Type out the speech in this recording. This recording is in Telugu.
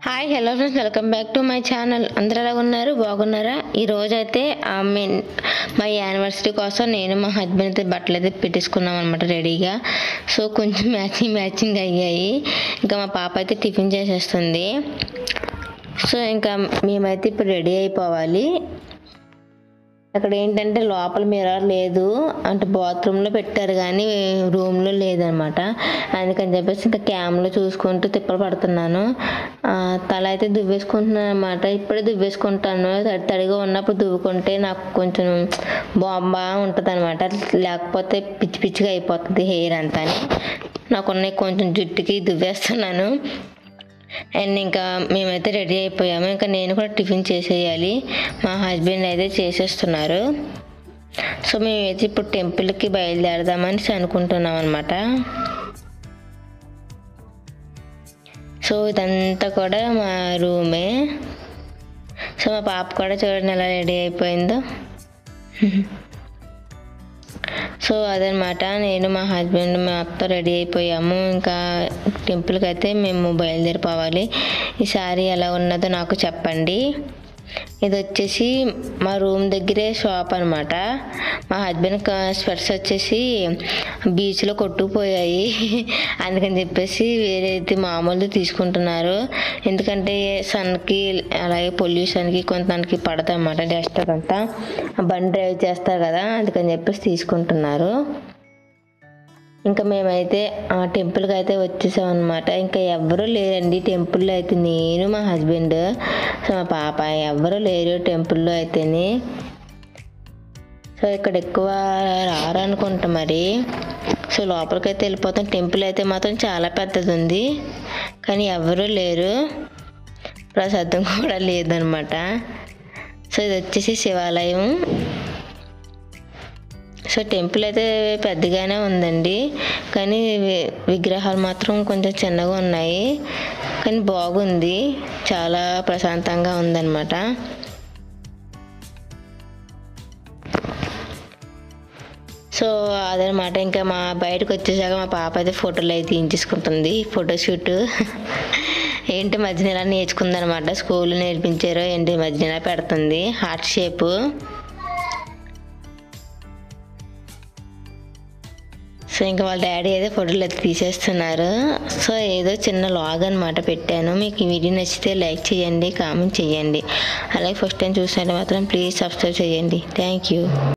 hi hello friends welcome back to my channel అందరూ ఎలా ఉన్నారు బాగున్నారా ఈ రోజు అయితే ఐ మీన్ మా యానివర్సరీ కోసం నేను మా హస్బెండ్ అయితే బట్టలు అయితే పెట్టేసుకున్నాం అనమాట రెడీగా సో కొంచెం మ్యాచింగ్ మ్యాచింగ్ అయ్యాయి ఇంకా మా పాప అయితే టిఫిన్ చేసేస్తుంది సో ఇంకా మేమైతే ఇప్పుడు రెడీ అయిపోవాలి అక్కడ ఏంటంటే లోపల మిర్రర్ లేదు అంటే బాత్రూంలో పెట్టారు కానీ రూమ్లో లేదనమాట అందుకని చెప్పేసి ఇంకా క్యామ్లో చూసుకుంటూ తిప్పలు పడుతున్నాను ఆ, తల అయితే దువ్వేసుకుంటున్నాను అనమాట ఇప్పుడే దువ్వేసుకుంటాను తడి తడిగా ఉన్నప్పుడు దువ్వుకుంటే నాకు కొంచెం బాగా ఉంటుంది అనమాట లేకపోతే పిచ్చి పిచ్చిగా అయిపోతుంది హెయిర్ అంతా నాకున్న కొంచెం జుట్టుకి దువ్వేస్తున్నాను అండ్ ఇంకా మేమైతే రెడీ అయిపోయాము ఇంకా నేను కూడా టిఫిన్ చేసేయాలి మా హస్బెండ్ అయితే చేసేస్తున్నారు సో మేమైతే ఇప్పుడు టెంపుల్కి బయలుదేరదామని అనుకుంటున్నాం అనమాట సో ఇదంతా కూడా మా రూమే సో మా పాప కూడా చూడండి ఎలా రెడీ అయిపోయిందో సో అదనమాట నేను మా హస్బెండ్ మా అత్త రెడీ అయిపోయాము ఇంకా టెంపుల్కి అయితే మేము బయలుదేరిపోవాలి ఈ సారీ ఎలా ఉన్నదో నాకు చెప్పండి ఇది వచ్చేసి మా రూమ్ దగ్గరే షాప్ అనమాట మా హస్బెండ్ స్పెట్స్ వచ్చేసి బీచ్లో కొట్టుకుపోయాయి అందుకని చెప్పేసి వేరేది మామూలుది తీసుకుంటున్నారు ఎందుకంటే సన్కి అలాగే పొల్యూషన్కి కొంతమందికి పడతాయి అన్నమాట డస్ట్ అదంతా బండి డ్రైవ్ చేస్తారు కదా అందుకని చెప్పేసి తీసుకుంటున్నారు ఇంకా మేమైతే ఆ టెంపుల్కి అయితే వచ్చేసాం అనమాట ఇంకా ఎవరు లేరండి టెంపుల్లో అయితే నేను మా హస్బెండ్ సో మా పాప ఎవరు లేరు టెంపుల్లో అయితేనే సో ఇక్కడ ఎక్కువ రారనుకుంటా మరి సో లోపలికి అయితే వెళ్ళిపోతాం టెంపుల్ అయితే మాత్రం చాలా పెద్దది ఉంది కానీ ఎవరు లేరు ప్రసాదం కూడా లేదనమాట సో ఇది వచ్చేసి శివాలయం సో టెంపుల్ అయితే పెద్దగానే ఉందండి కానీ వి- విగ్రహాలు మాత్రం కొంచెం చిన్నగా ఉన్నాయి కానీ బాగుంది చాలా ప్రశాంతంగా ఉందన్నమాట సో అదనమాట ఇంకా మా బయటకు వచ్చేసాక మా పాప అయితే ఫోటోలు అయితే తీయించేసుకుంటుంది ఫోటోషూట్ ఏంటి మధ్యన ఇలా నేర్చుకుందనమాట స్కూల్లో నేర్పించారో ఏంటి మధ్యన ఇలా పెడుతుంది హార్ట్ షేపు సో ఇంకా వాళ్ళ డాడీ అయితే ఫోటోలు అయితే తీసేస్తున్నారు సో ఏదో చిన్న లాగ్ అనమాట పెట్టాను మీకు ఈ వీడియో నచ్చితే లైక్ చేయండి కామెంట్ చేయండి అలాగే ఫస్ట్ టైం చూసినట్టు మాత్రం ప్లీజ్ సబ్స్క్రైబ్ చేయండి థ్యాంక్ యూ